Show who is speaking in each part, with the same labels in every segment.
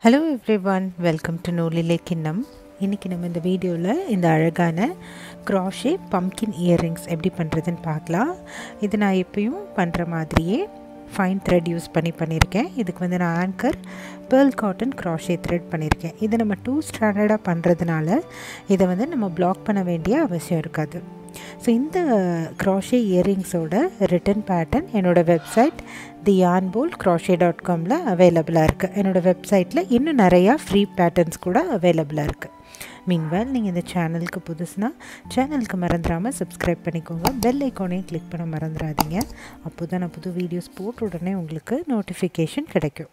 Speaker 1: hello everyone welcome to நூலிலே கிண்ணம் இன்றைக்கி நம்ம இந்த வீடியோவில் இந்த அழகான க்ராஷே பம்கின் இயரிங்ஸ் எப்படி பண்ணுறதுன்னு பார்க்கலாம் இது நான் எப்பயும் பண்ணுற மாதிரியே ஃபைன் த்ரெட் யூஸ் பண்ணி பண்ணியிருக்கேன் இதுக்கு வந்து நான் anchor pearl cotton crochet thread பண்ணியிருக்கேன் இதை நம்ம டூ ஸ்டாண்டர்டாக பண்ணுறதுனால இதை வந்து நம்ம பிளாக் பண்ண வேண்டிய அவசியம் இருக்காது ஸோ இந்த க்ராஷே இயரிங்ஸோட ரிட்டன் பேட்டர்ன் என்னோடய website the yarnpool crochet dot காமில் அவைலபிளாக இருக்குது என்னோடய வெப்சைட்டில் இன்னும் நிறையா ஃப்ரீ பேட்டர்ன்ஸ் கூட அவைலபிளாக இருக்குது மீன்வேல் நீங்கள் இந்த சேனலுக்கு புதுசுனா சேனலுக்கு மறந்துடாமல் சப்ஸ்கிரைப் பண்ணிக்கோங்க பெல் ஐக்கானையும் கிளிக் பண்ண மறந்துடாதீங்க அப்போ தான் நான் புது வீடியோஸ் போட்ட உடனே உங்களுக்கு நோட்டிஃபிகேஷன் கிடைக்கும்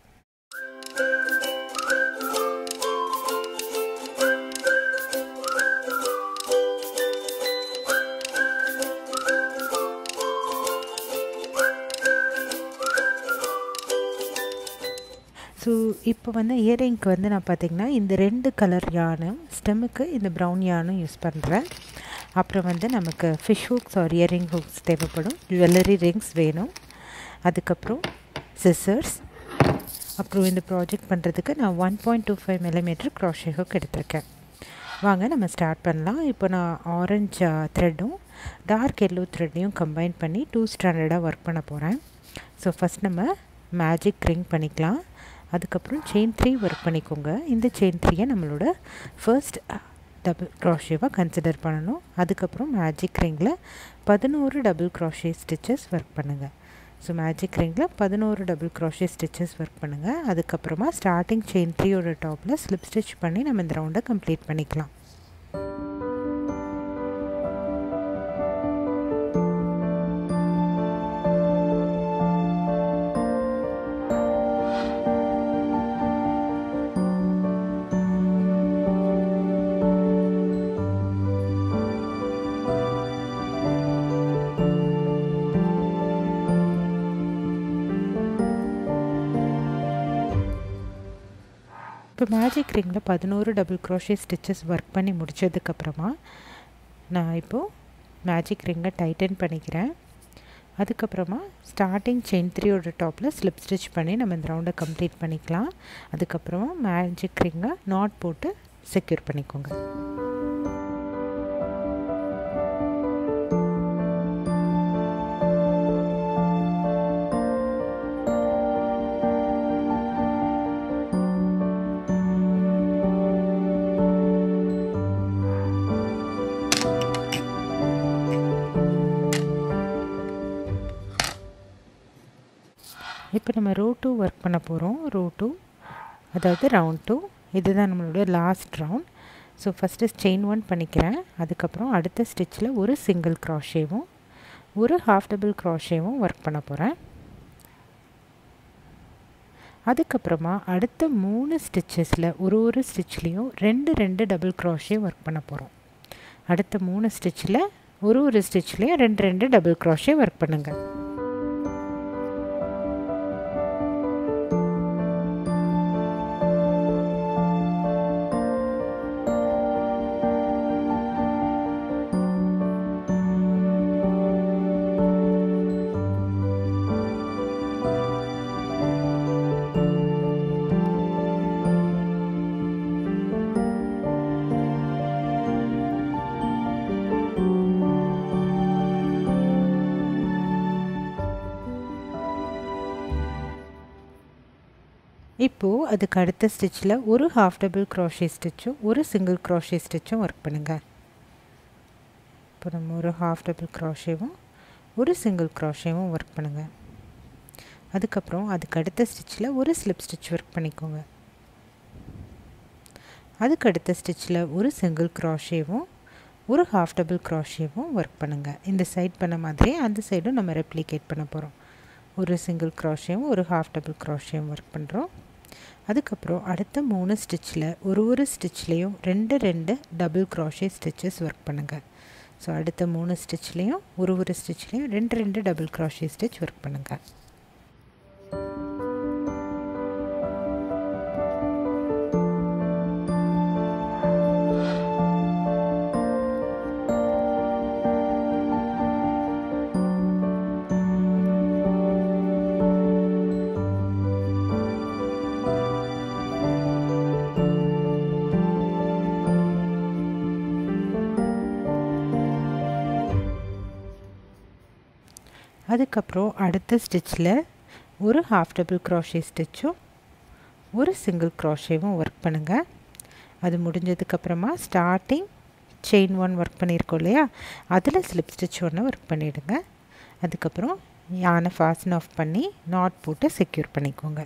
Speaker 1: ஸோ இப்போ வந்து இயரிங்க்கு வந்து நான் பார்த்திங்கன்னா இந்த ரெண்டு கலர் யானும் ஸ்டெம்முக்கு இந்த ப்ரௌன் யானும் யூஸ் பண்ணுறேன் அப்புறம் வந்து நமக்கு fish hooks or earring hooks தேவைப்படும் ஜுவல்லரி ரிங்ஸ் வேணும் அதுக்கப்புறம் சிசர்ஸ் அப்புறம் இந்த ப்ராஜெக்ட் பண்ணுறதுக்கு நான் one point two five millimetre crochet hook எடுத்திருக்கேன் வாங்க நம்ம ஸ்டார்ட் பண்ணலாம் இப்போ நான் ஆரஞ்சு த்ரெட்டும் டார்க் எல்லோ த்ரெட்டையும் கம்பைன் பண்ணி டூ ஸ்டாண்டர்டாக ஒர்க் பண்ண போகிறேன் ஸோ ஃபஸ்ட் நம்ம மேஜிக் ரிங் பண்ணிக்கலாம் அதுக்கப்புறம் செயின் த்ரீ ஒர்க் பண்ணிக்கோங்க இந்த செயின் த்ரீயை நம்மளோட ஃபர்ஸ்ட் டபுள் க்ராஷேவாக கன்சிடர் பண்ணணும் அதுக்கப்புறம் மேஜிக் ரிங்கில் பதினோரு டபுள் க்ராஷே ஸ்டிச்சஸ் ஒர்க் பண்ணுங்கள் ஸோ மேஜிக் ரிங்கில் பதினோரு டபுள் க்ராஷே ஸ்டிச்சஸ் ஒர்க் பண்ணுங்கள் அதுக்கப்புறமா ஸ்டார்டிங் செயின் த்ரீயோட டாப்பில் ஸ்லிப் ஸ்டிச் பண்ணி நம்ம இந்த ரவுண்டை கம்ப்ளீட் பண்ணிக்கலாம் இப்போ மேஜிக் ரிங்கில் பதினோரு டபுள் க்ரோஷே ஸ்டிச்சஸ் ஒர்க் பண்ணி முடித்ததுக்கப்புறமா நான் இப்போது மேஜிக் ரிங்கை டைட்டன் பண்ணிக்கிறேன் அதுக்கப்புறமா ஸ்டார்டிங் செயின் த்ரீயோட டாப்பில் ஸ்லிப் ஸ்டிச் பண்ணி நம்ம இந்த ரவுண்டை கம்ப்ளீட் பண்ணிக்கலாம் அதுக்கப்புறமா மேஜிக் ரிங்கை நாட் போட்டு செக்யூர் பண்ணிக்கோங்க இப்போ நம்ம ரோ டூ ஒர்க் பண்ண போகிறோம் ரோ டூ அதாவது ரவுண்ட் டூ இதுதான் நம்மளோட last round so first chain one பண்ணிக்கிறேன் அதுக்கப்புறம் அடுத்த ஸ்டிச்சில் ஒரு சிங்கிள் க்ராஷேவும் ஒரு ஹாஃப் டபுள் க்ராஷேவும் ஒர்க் பண்ண போகிறேன் அதுக்கப்புறமா அடுத்த மூணு ஸ்டிச்சஸில் ஒரு ஒரு ஸ்டிச்லேயும் ரெண்டு ரெண்டு டபுள் க்ராஷே ஒர்க் பண்ண போகிறோம் அடுத்த மூணு ஸ்டிச்சில் ஒரு ஒரு ஸ்டிச்லேயும் ரெண்டு ரெண்டு டபுள் க்ராஷே ஒர்க் பண்ணுங்கள் இப்போது அதுக்கு அடுத்த ஸ்டிச்சில் ஒரு ஹாஃப் டபுள் க்ராஷே ஸ்டிச்சும் ஒரு சிங்கிள் க்ராஷே ஸ்டிச்சும் ஒர்க் பண்ணுங்கள் இப்போ நம்ம ஒரு ஹாஃப் டபுள் க்ராஷேவும் ஒரு சிங்கிள் க்ராஷேவும் ஒர்க் பண்ணுங்கள் அதுக்கப்புறம் அதுக்கு அடுத்த ஸ்டிச்சில் ஒரு ஸ்லிப் ஸ்டிச் ஒர்க் பண்ணிக்கோங்க அதுக்கு அடுத்த ஸ்டிச்சில் ஒரு சிங்கிள் க்ராஷேவும் ஒரு ஹாஃப் டபுள் க்ராஷேவும் ஒர்க் பண்ணுங்கள் இந்த சைட் பண்ண மாதிரியே அந்த சைடும் நம்ம ரெப்ளிகேட் பண்ண போகிறோம் ஒரு சிங்கிள் க்ராஷேவும் ஒரு ஹாஃப் டபுள் க்ராஷேவும் ஒர்க் பண்ணுறோம் அதுக்கப்புறம் அடுத்த மூணு ஸ்டிச்சில் ஒரு ஒரு ஸ்டிச்லேயும் ரெண்டு ரெண்டு டபுள் க்ராஷே ஸ்டிச்சஸ் ஒர்க் பண்ணுங்கள் ஸோ அடுத்த மூணு ஸ்டிச்லேயும் ஒரு ஒரு ஸ்டிச்லேயும் ரெண்டு ரெண்டு டபுள் க்ராஷே ஸ்டிச் ஒர்க் பண்ணுங்கள் அதுக்கப்புறம் அடுத்த ஸ்டிச்சில் ஒரு ஹாஃப் டபுள் க்ராஷே ஸ்டிச்சும் ஒரு சிங்கிள் க்ராஷேவும் ஒர்க் பண்ணுங்கள் அது முடிஞ்சதுக்கப்புறமா ஸ்டார்டிங் செயின் ஒன் ஒர்க் பண்ணியிருக்கோம் இல்லையா அதில் ஸ்லிப் ஸ்டிச் ஒன்று ஒர்க் பண்ணிவிடுங்க அதுக்கப்புறம் யானை ஃபாஸ்டன் ஆஃப் பண்ணி நாட் போட்டு செக்யூர் பண்ணிக்கோங்க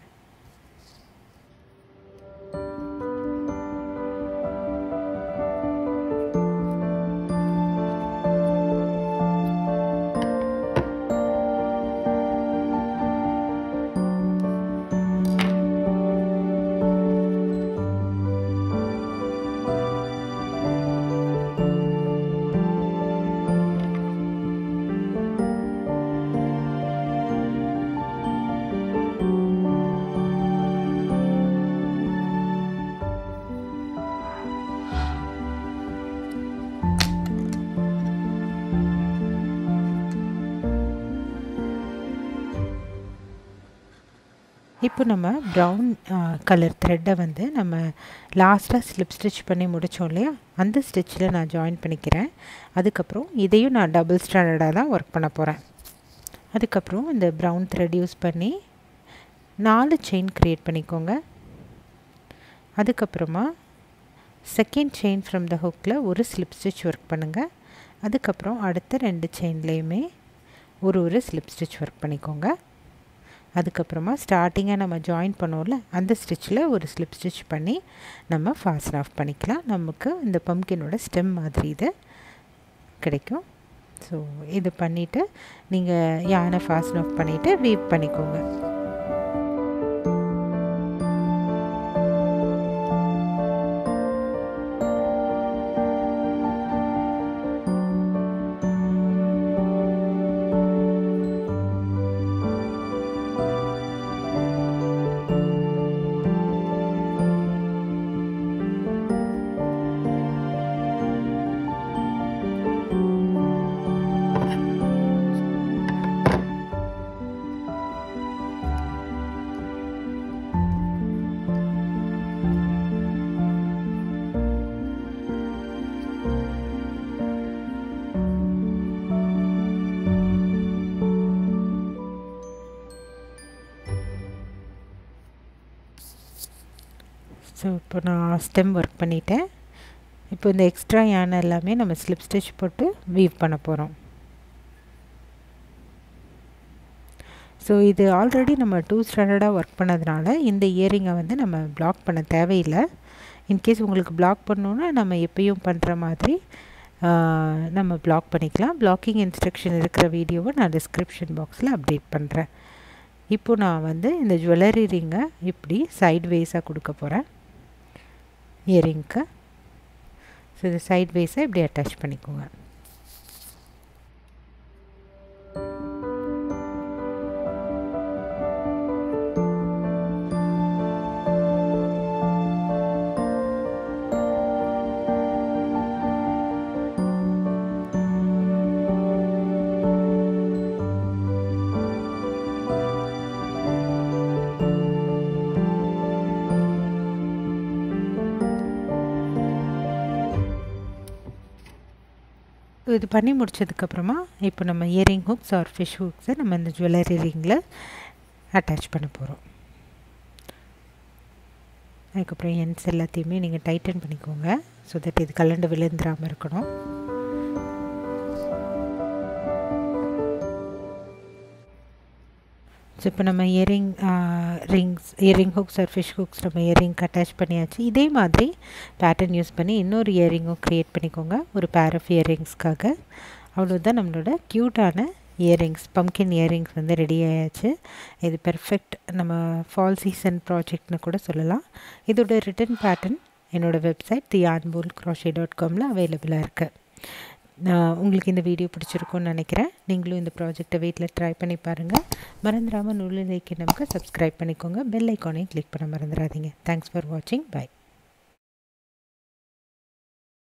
Speaker 1: இப்போ நம்ம ப்ரௌன் கலர் த்ரெட்டை வந்து நம்ம லாஸ்ட்டாக ஸ்லிப் ஸ்டிச் பண்ணி முடித்தோம் இல்லையா அந்த ஸ்டிச்சில் நான் ஜாயின் பண்ணிக்கிறேன் அதுக்கப்புறம் இதையும் நான் டபுள் ஸ்டாண்டர்டாக தான் ஒர்க் பண்ண போகிறேன் அதுக்கப்புறம் இந்த ப்ரௌன் த்ரெட் யூஸ் பண்ணி நாலு செயின் க்ரியேட் பண்ணிக்கோங்க அதுக்கப்புறமா செகண்ட் செயின் ஃப்ரம் த ஹுக்கில் ஒரு ஸ்லிப் ஸ்டிச் ஒர்க் பண்ணுங்கள் அதுக்கப்புறம் அடுத்த ரெண்டு செயின்லேயுமே ஒரு ஒரு ஸ்லிப் ஸ்டிச் ஒர்க் பண்ணிக்கோங்க அதுக்கப்புறமா ஸ்டார்டிங்காக நம்ம ஜாயின் பண்ணோம்ல அந்த ஸ்டிச்சில் ஒரு ஸ்லிப் ஸ்டிச் பண்ணி நம்ம ஃபாஸ்ட் ஆஃப் பண்ணிக்கலாம் நமக்கு இந்த பம்கினோட ஸ்டெம் மாதிரி இது கிடைக்கும் ஸோ இது பண்ணிவிட்டு நீங்கள் யானை ஃபாஸ்ட் ஆஃப் பண்ணிவிட்டு வீவ் பண்ணிக்கோங்க ஸோ இப்போ நான் ஸ்டெம் ஒர்க் பண்ணிட்டேன் இப்போ இந்த எக்ஸ்ட்ரா யானை எல்லாமே நம்ம ஸ்லிப் ஸ்டிச் போட்டு வீவ் பண்ண போகிறோம் ஸோ இது ஆல்ரெடி நம்ம டூ ஸ்டாண்டர்டாக ஒர்க் பண்ணதுனால இந்த இயரிங்கை வந்து நம்ம பிளாக் பண்ண தேவையில்லை இன்கேஸ் உங்களுக்கு பிளாக் பண்ணோன்னா நம்ம எப்பயும் பண்ணுற மாதிரி நம்ம பிளாக் பண்ணிக்கலாம் பிளாக்கிங் இன்ஸ்ட்ரக்ஷன் இருக்கிற வீடியோவை நான் டிஸ்கிரிப்ஷன் பாக்ஸில் அப்டேட் பண்ணுறேன் இப்போது நான் வந்து இந்த ஜுவல்லரி ரிங்கை இப்படி சைட் வேஸாக கொடுக்க போகிறேன் இயரிங்க்கு ஸோ இது சைட் வேஸாக இப்படி அட்டாச் பண்ணிக்கோங்க இது பண்ணி முடிச்சதுக்கப்புறமா இப்போ நம்ம இயரிங் ஹுக்ஸ் ஆர் ஃபிஷ் ஹுக்ஸை நம்ம இந்த ஜுவல்லரி ரிங்கில் அட்டாச் பண்ண போகிறோம் அதுக்கப்புறம் என்ஸ் எல்லாத்தையுமே நீங்கள் டைட்டன் பண்ணிக்கோங்க ஸோ தட் இது கலண்டு விழுந்துடாமல் இருக்கணும் ஸோ இப்போ நம்ம earring rings earring hooks or fish hooks நம்ம இயரிங் அட்டாச் பண்ணியாச்சு இதே மாதிரி பேட்டர்ன் யூஸ் பண்ணி இன்னொரு இயரிங்கும் க்ரியேட் பண்ணிக்கோங்க ஒரு பேர் ஆஃப் இயரிங்ஸ்க்காக அவ்வளோதான் நம்மளோட க்யூட்டான இயரிங்ஸ் பம்கின் இயரிங்ஸ் வந்து ரெடி ஆயாச்சு இது பெர்ஃபெக்ட் நம்ம ஃபால் சீசன் ப்ராஜெக்ட்னு கூட சொல்லலாம் இதோட ரிட்டன் பேட்டர்ன் என்னோடய website the yarnpool crochet dot காமில் அவைலபிளாக இருக்குது உங்களுக்கு இந்த வீடியோ பிடிச்சிருக்கும்னு நினைக்கிறேன் நீங்களும் இந்த ப்ராஜெக்டை வீட்டில் ட்ரை பண்ணி பாருங்கள் மறந்துடாமல் நூலில் நமக்கு சப்ஸ்கிரைப் பண்ணிக்கோங்க பெல் ஐக்கானையும் கிளிக் பண்ண மறந்துடாதீங்க தேங்க்ஸ் ஃபார் வாட்சிங் பை